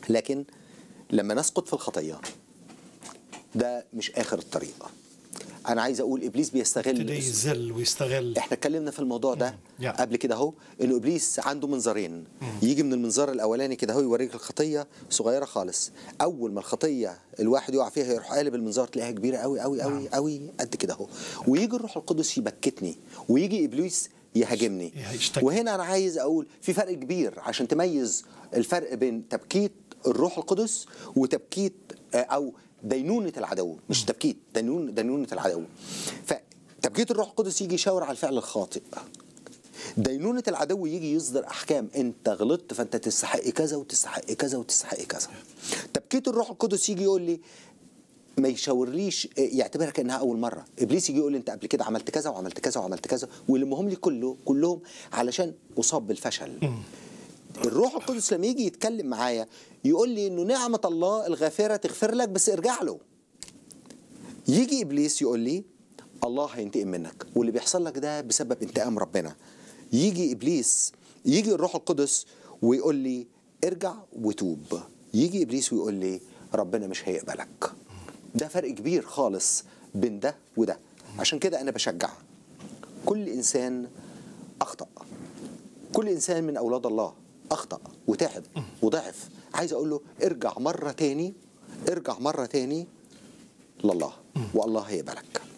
لكن لما نسقط في الخطيه ده مش اخر الطريق انا عايز اقول ابليس بيستغل ابتدى يذل ويستغل احنا اتكلمنا في الموضوع ده يا. قبل كده اهو انه ابليس عنده منظرين يجي من المنظار الاولاني كده اهو يوريك الخطيه صغيره خالص اول ما الخطيه الواحد يقع فيها يروح قالب المنظار تلاقيها كبيره قوي قوي قوي قوي قد كده اهو ويجي الروح القدس يبكتني ويجي ابليس يهاجمني يشتكي. وهنا انا عايز اقول في فرق كبير عشان تميز الفرق بين تبكيت الروح القدس وتبكيت آه، او دينونه العدو مش تبكيت دينون دينونه العدو فتبكيت الروح القدس يجي يشاور على الفعل الخاطئ دينونة العدو يجي يصدر أحكام أنت غلطت فأنت تستحق كذا وتستحق كذا وتستحق كذا تبكيت الروح القدس يجي يقول لي ما يشاورليش يعتبرها كانها اول مره ابليس يجي يقول لي انت قبل كده عملت كذا وعملت كذا وعملت كذا ويلمهم لي كله كلهم علشان اصاب بالفشل الروح القدس لما يجي يتكلم معايا يقول لي انه نعمه الله الغافره تغفر لك بس ارجع له يجي ابليس يقول لي الله هينتقم منك واللي بيحصل لك ده بسبب انتقام ربنا يجي ابليس يجي الروح القدس ويقول لي ارجع وتوب يجي ابليس ويقول لي ربنا مش هيقبلك ده فرق كبير خالص بين ده وده عشان كده انا بشجع كل انسان اخطا كل انسان من اولاد الله اخطا وتعب وضعف عايز اقول له ارجع مره تاني ارجع مره تاني لله والله هيقبلك